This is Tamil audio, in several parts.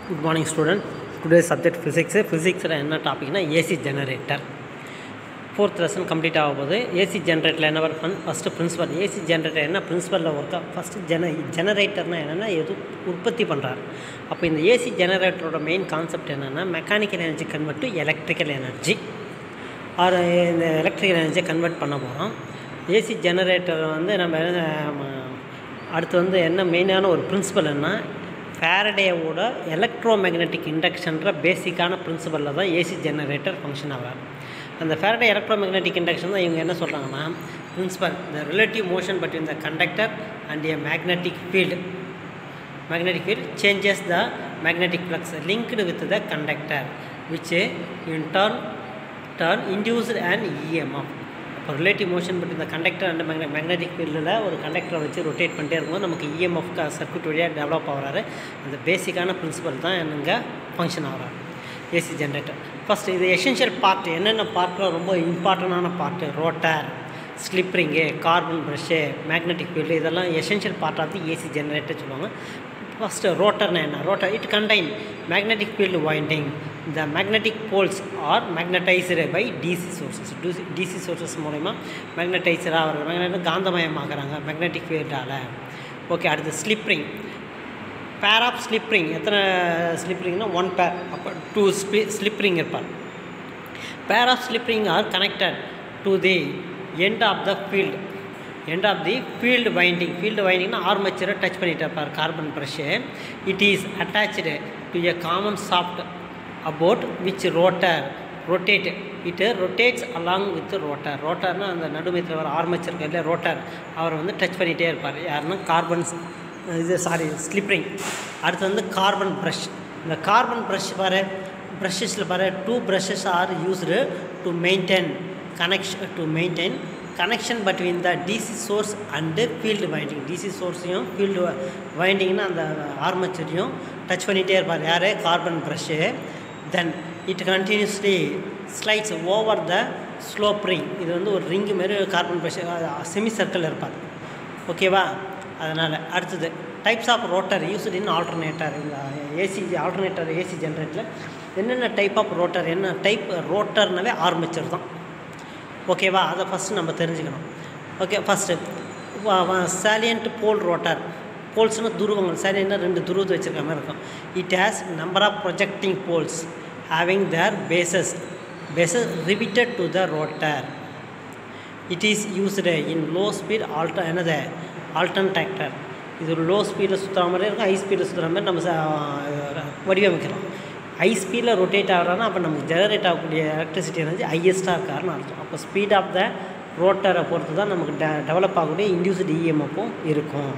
good morning student today subject physics ஃபிசிக்ஸில் என்ன டாபிக்னா AC generator fourth lesson complete ஆக போகுது ஏசி ஜெனரேட்டரில் என்ன ஒர்க் பண்ண ஃபஸ்ட்டு பிரின்சிபல் ஏசி ஜெனரேட்டர் என்ன பிரின்சிபலில் ஒர்க்காக ஃபஸ்ட்டு ஜென ஜெனரேட்டர்னால் என்னென்னா எது உற்பத்தி பண்ணுறாரு அப்போ இந்த ஏசி ஜெனரேட்டரோட மெயின் கான்செப்ட் என்னென்னா mechanical energy convert to electrical energy are இந்த எலக்ட்ரிக்கல் எனர்ஜியை கன்வெர்ட் பண்ண போகிறோம் ஏசி ஜெனரேட்டர் வந்து நம்ம ம, அடுத்து வந்து என்ன மெயினான ஒரு பிரின்சிபல் என்ன ஃபேரடேவோட எலக்ட்ரோ மேக்னெட்டிக் இண்டக்ஷன்ற பேசிக்கான பிரின்சிபலில் தான் ஏசி ஜெனரேட்டர் ஃபங்க்ஷன் ஆகிறார் அந்த ஃபேரடே எலக்ட்ரோ மேக்னெட்டிக் இண்டக்ஷன் தான் இவங்க என்ன சொல்கிறாங்கன்னா principle the relative motion between the conductor and a magnetic field magnetic field changes the magnetic flux linked with the conductor which in turn turn induced an EMF இப்போ relative motion between the conductor and மேக்னெ மேக்னெட்டிக் ஃபீல்டில் ஒரு கண்டக்டரை வச்சு ரொட்டேட் பண்ணிட்டே இருக்கும்போது நமக்கு இஎம்எஃப் சர்க்யூட் வழியாக டெவலப் ஆகிறாரு அந்த பேசிக்கான பிரின்சிபல் தான் என்னங்க ஃபங்க்ஷன் ஆகிறாரு ஏசி ஜென்ரேட்டர் ஃபஸ்ட்டு இது எசென்ஷியல் பார்ட் என்னென்ன பார்ட்டில் ரொம்ப இம்பார்ட்டண்டான part rotor slip ring carbon brush magnetic field இதெல்லாம் essential part of the AC generator சொல்லுவாங்க ஃபஸ்ட்டு ரோட்டர்னா என்ன rotor it contain magnetic field winding the magnetic poles are magnetized by DC sources DC DC sources மூலயமா மேக்னடைசராக ஆகிறாங்க மேக்னெட் காந்தமயமாகறாங்க மேக்னெட்டிக் ஃபீல்டால் ஓகே அடுத்து ஸ்லிப்ரிங் பேர் ஆஃப் ஸ்லிப்ரிங் எத்தனை ஸ்லிப்ரிங்னா ஒன் பேர் அப்போ டூ ஸ்பி ஸ்லிப்ரிங் இருப்பார் pair of slip ring are connected to the end of the field end of the field winding field வைண்டிங்னா ஆர்மேச்சரை டச் பண்ணிட்டு இருப்பார் carbon brush it is attach to a common shaft about which rotor rotate it rotates along with rotor ரோட்டர்னா அந்த நடுமையத்தில் வர ஆர்மேச்சர் இல்லை ரோட்டர் அவரை வந்து டச் பண்ணிகிட்டே இருப்பார் யாருன்னா கார்பன் இது சாரி ஸ்லிப்ரிங் அடுத்து வந்து கார்பன் ப்ரஷ் இந்த கார்பன் ப்ரஷ் பாரு ப்ரஷஸில் பாரு two brushes are used to maintain connection to maintain connection between the DC source and field winding DC சோர்ஸையும் ஃபீல்டு வைண்டிங்னா அந்த ஆர்மேச்சரையும் டச் பண்ணிகிட்டே இருப்பார் யார் carbon brush then it continuously slides over the slip ring இது வந்து ஒரு ரிங்கு மாரி கார்பன் ப்ரஷ் செமி சர்க்கிள் இருப்பார் ஓகேவா அதனால் அடுத்தது types of rotor used in alternator இந்த ஏசி ஆல்டர்னேட்டர் ஏசி ஜென்ரேட்டரில் என்னென்ன டைப் ஆஃப் ரோட்டர் என்ன டைப் ரோட்டர்னாவே ஆர்மேச்சர் தான் ஓகேவா அதை ஃபஸ்ட்டு நம்ம தெரிஞ்சுக்கணும் okay first salient pole rotor போல்ஸ்னால் துருவங்கள் சாலியன்னா ரெண்டு துருவத்தை வச்சுருக்க மாதிரி இருக்கும் it has number of projecting poles having their bases bases riveted to the rotor it is used in low speed ஆல்ட என்னது ஆல்டன் டிராக்டர் இது ஒரு லோ ஸ்பீடில் சுற்றுற மாதிரி இருக்கும் ஹை ஸ்பீடில் சுற்றுற மாதிரி நம்ம ச- வடிவமைக்கலாம் ஹை ஸ்பீடில் ரொட்டேட் ஆகிறான்னா அப்போ நமக்கு ஜெனரேட் ஆகக்கூடிய எலக்ட்ரிசிட்டி எனர்ஜி ஹையஸ்ட்டாக இருக்காருன்னு அர்த்தம் அப்போ ஸ்பீட் ஆஃப் த ரோட்டரை பொறுத்து தான் நமக்கு டெ டெவலப் ஆகக்கூடிய இன்டியூஸ்டு இஎம்எஃப்பும் இருக்கும்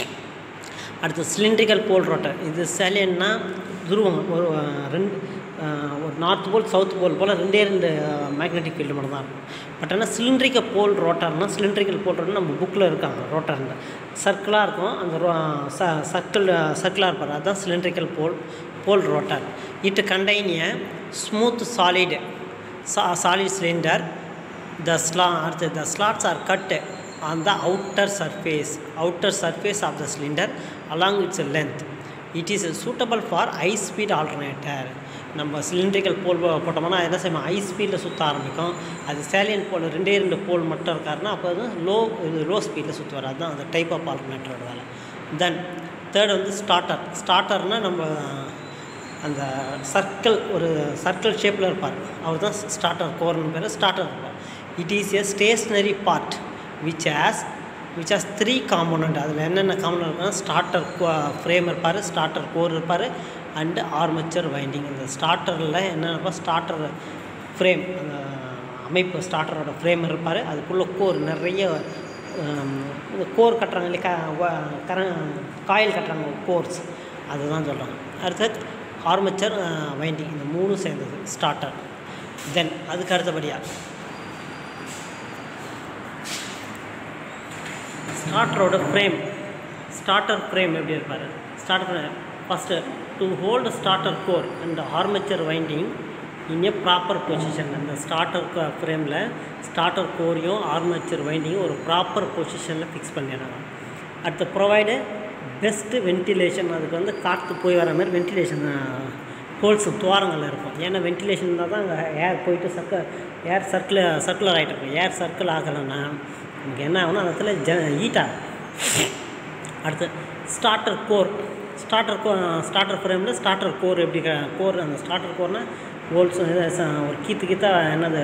அடுத்து சிலிண்ட்ரிக்கல் போல் ரோட்டர் இது சேலியன்னா துருவம் ஒரு அஹ், ரெண்டு அஹ், ஒரு நார்த் போல் சவுத் போல் போல் ரெண்டே ரெண்டு மேக்னெட்டிக் ஃபீல்டு மட்டும் தான் இருக்கும் பட் ஆனால் சிலிண்ட்ரிக்கல் போல் ரோட்டர்னா சிலிண்ட்ரிக்கல் போல் ரோட்டர் நம்ம புக்கில் இருக்காங்க ரோட்டர்னு சர்க்கிளாக இருக்கும் அந்த ரோ ச சர்க்கிள் சர்க்கிளாக இருப்பார் அதுதான் cylindrical pole pole rotor it contain a smooth solid சா சாலிட் சிலிண்டர் the slot அடுத்து the slots are cut on the outer surface outer surface of the cylinder along its length it is suitable for high speed alternator நம்ம சிலிண்ட்ரிக்கல் போல் போட்டோம்னா என்ன செய்வோம் ஹை ஸ்பீடில் சுற்ற ஆரம்பிக்கும் அது சேலியன் போல் ரெண்டே ரெண்டு போல் மட்டும் இருக்காருன்னா அப்போ வந்து லோ இது லோ ஸ்பீடில் சுற்றுவார் அதுதான் அந்த டைப் ஆஃப் ஆல்டர்னேட்டரோட வேலை தென் தேர்ட் வந்து ஸ்டார்டர் ஸ்டார்டர்னால் நம்ம அந்த சர்க்கிள் ஒரு சர்க்கிள் ஷேப்பில் இருப்பார் அவர் தான் ஸ்டார்டர் கோர்னு பேர் ஸ்டார்டர் இருப்பார் it is a stationary part which has which has three component அதில் என்னென்ன காம்போனண்ட் இருக்குன்னா ஸ்டார்டர் ஃப்ரேம் இருப்பார் ஸ்டார்டர் கோர் இருப்பார் அண்டு ஆர்மச்சர் வைண்டிங் இந்த ஸ்டார்டரில் என்னென்ன ஸ்டார்டர் ஃப்ரேம் அந்த அமைப்பு ஸ்டார்டரோட ஃப்ரேம் இருப்பார் அதுக்குள்ளே கோர் நிறைய ஹம், இந்த கோர் கட்டுறாங்க இல்லையா க வ- கர காயில் கட்டுறாங்க கோர்ஸ் அதுதான் சொல்கிறாங்க அடுத்து ஆர்மச்சர் வைண்டிங் இந்த மூணும் சேர்ந்தது ஸ்டார்டர் தென் அதுக்கு அடுத்தபடியாக ஸ்டார்டரோட ஃப்ரேம் ஸ்டார்டர் ஃப்ரேம் எப்படி இருப்பார் stator first to hold stator core and armature winding in a proper position அந்த ஸ்டார்டர் ஃப்ரேமில் ஸ்டார்டர் கோரையும் ஆர்மேச்சர் வைண்டிங்கும் ஒரு ப்ராப்பர் பொசிஷனில் ஃபிக்ஸ் பண்ணிடுறாங்க அடுத்து ப்ரொவைடு பெஸ்ட்டு வென்டிலேஷன் அதுக்கு வந்து காற்று போய் வர மாதிரி வென்டிலேஷன் ஹோல்ஸ் துவாரங்கள் இருக்கும் ஏன்னா வென்டிலேஷன் இருந்தால் தான் அங்கே ஏர் போயிட்டு சர்க்க ஏர் சர்க்கிள் சர்க்குலர் ஆகிட்டு இருக்கும் ஏர் சர்க்கிள் ஆகலைன்னா நமக்கு என்ன ஆகும்னா அந்த இடத்துல ஜ ஹீட் ஆகும் அடுத்து ஸ்டார்டர் கோர் ஸ்டார்டர் கோ ஸ்டார்டர் ஃப்ரேமில் ஸ்டார்டர் கோர் எப்படி கோர் அந்த ஸ்டார்டர் கோர்னால் ஹோல்ஸ் ஒரு கீத்து கீத்தா என்னது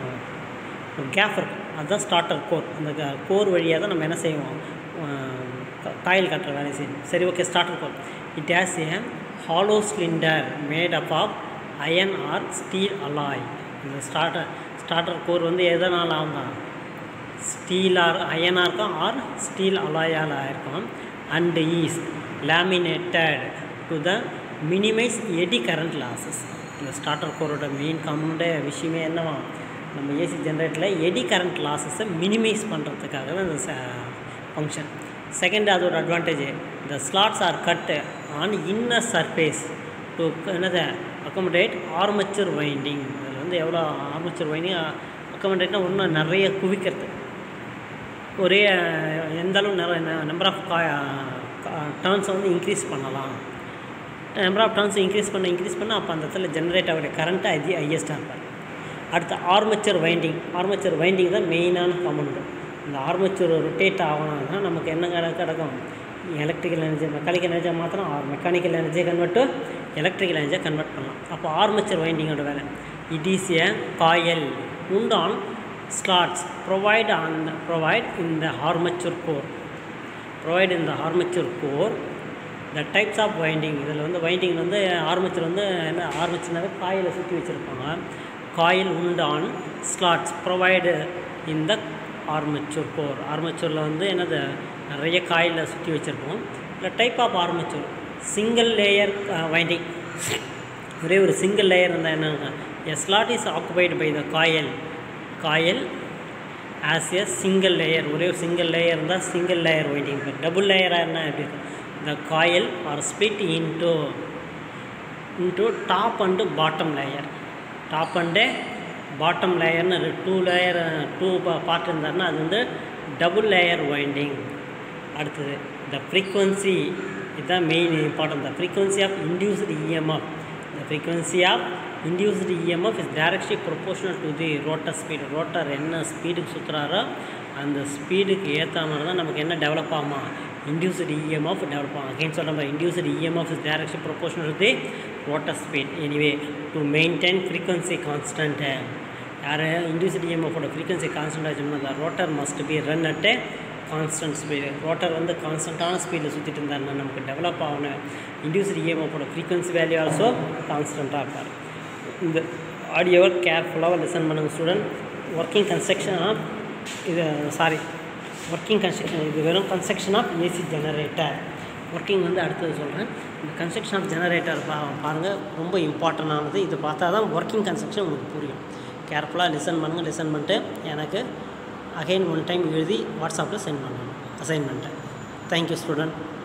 ஒரு கேப் இருக்கும் அதுதான் ஸ்டார்டர் கோர் அந்த கோர் வழியாக தான் நம்ம என்ன செய்வோம் காயில் கட்டுற வேலையை செய்யணும் சரி okay stator core it has a hollow cylinder made up of iron or steel alloy இந்த ஸ்டார்டர் ஸ்டார்டர் கோர் வந்து எதனால் ஆகும் ஸ்டீல் ஆர் அயனாக இருக்கும் ஆர் ஸ்டீல் அலாயால் இருக்கும் and is laminated to the minimize eddy current losses இந்த ஸ்டார்டர் கோரோட மெயின் காமனோட விஷயமே என்னவா நம்ம ஏசி ஜென்ரேட்டரில் எடி கரண்ட் லாஸஸை மினிமைஸ் பண்ணுறதுக்காக தான் இந்த ஃபங்க்ஷன் செகண்ட் அதோட அட்வான்டேஜ் இந்த slots are cut on inner surface to என்னது அக்கமடேட் ஆர்மச்சர் வைண்டிங் அதில் வந்து எவ்வளோ ஆர்மச்சர் வைண்டிங் அக்கமடேட்னா இன்னும் நிறைய குவிக்கிறது ஒரே எந்த அளவு நிறைய நம்பர் ஆஃப் கா டர்ன்ஸை வந்து இன்க்ரீஸ் பண்ணலாம் நம்பர் ஆஃப் டர்ன்ஸ் இன்க்ரீஸ் பண்ண இன்க்ரீஸ் பண்ண அப்போ அந்த இடத்துல ஜென்ரேட் ஆகிற கரண்ட்டு அது ஹையஸ்ட்டாக இருப்பார் அடுத்து ஆர்மச்சர் வைண்டிங் ஆர்மச்சர் வைண்டிங் தான் மெயினான கமெண்ட் இந்த ஆர்மச்சர் ரொட்டேட் ஆகணும்னா நமக்கு என்ன கிட- கிடக்கும் எலக்ட்ரிக்கல் எனர்ஜி மெக்கானிக்கல் எனர்ஜியாக மாத்திரம் ஆர் மெக்கானிக்கல் எனர்ஜியை கன்வெர்ட் டு எலக்ட்ரிக்கல் எனர்ஜியாக கன்வெர்ட் பண்ணலாம் அப்போ ஆர்மச்சர் வைண்டிங்கோட வேலை it is a coil wound on slots provide on provide in the armature core provide in the armature core the types of winding இதில் வந்து வைண்டிங் வந்து ஆர்மச்சர் வந்து என்ன ஆர்மச்சர்னாவே காயிலை சுற்றி வச்சுருப்பாங்க coil wound on slots provide in the armature core ஆர்மச்சூரில் வந்து என்னது நிறைய காயில் சுற்றி வச்சுருப்போம் இல்லை type of armature single layer winding ஒரே ஒரு சிங்கிள் லேயர் இருந்தால் என்ன a slot is occupied by the coil coil as a single layer ஒரே ஒரு சிங்கிள் லேயர் இருந்தால் சிங்கிள் லேயர் வைண்டிங் இப்போ டபுள் லேயராக இருந்தால் எப்படி இருக்கும் the coil are split into into top and bottom layer top and bottom லேயர்னு டூ லேயர் டூ பார்ட் இருந்தாருன்னா அது வந்து டபுள் லேயர் வைண்டிங் அடுத்தது த ஃப்ரீக்வன்சி இதுதான் main important the frequency of induced EMF the frequency of induced EMF is directly proportional to the rotor speed rotor என்ன ஸ்பீடுக்கு சுற்றுறாரோ அந்த ஸ்பீடுக்கு ஏற்ற மாதிரி தான் நமக்கு என்ன டெவலப் ஆகுமா இன்டியூஸ்டு இஎம்எஃப் டெவலப் ஆகும் அகைன் சொல்கிற மாதிரி induced EMF is directly proportional to the rotor speed anyway to maintain frequency constant யார் இன்டியூஸ்டு இஎம்எஃபோட ஃப்ரீக்வன்சி கான்ஸ்டன்ட் ஆச்சுன்னா அந்த rotor must be run at constant speed rotor வந்து கான்ஸ்டன்ட்டான ஸ்பீடில் சுற்றிட்டு இருந்தாருன்னா நமக்கு டெவலப் ஆகணும் இன்டியூஸ்டு இஎம்எஃபோட ஃப்ரீக்வன்சி வேல்யூ ஆல்சோ கான்ஸ்டண்ட்டாக இருப்பார் இந்த ஆடியோவை கேர்ஃபுல்லாக லிசன் பண்ணுங்க ஸ்டூடெண்ட் ஒர்க்கிங் கன்ஸ்ட்ரக்ஷன் ஆஃப் இது சாரி ஒர்க்கிங் கன்ஸ்ட்ரக்ஷன் இது வெறும் construction of AC generator working வந்து அடுத்தது சொல்கிறேன் இந்த கன்ஸ்ட்ரக்ஷன் ஆஃப் ஜெனரேட்டர் பா பாருங்கள் ரொம்ப இம்பார்ட்டண்டானது இது பார்த்தா தான் ஒர்க்கிங் கன்ஸ்ட்ரக்ஷன் உங்களுக்கு புரியும் கேர்ஃபுல்லாக லிசன் பண்ணுங்கள் லிசன் பண்ணிட்டு எனக்கு அகைன் ஒன் டைம் எழுதி வாட்ஸ்அப்பில் சென்ட் பண்ணணும் அசைன்மெண்ட்டை தேங்க்யூ ஸ்டூடெண்ட்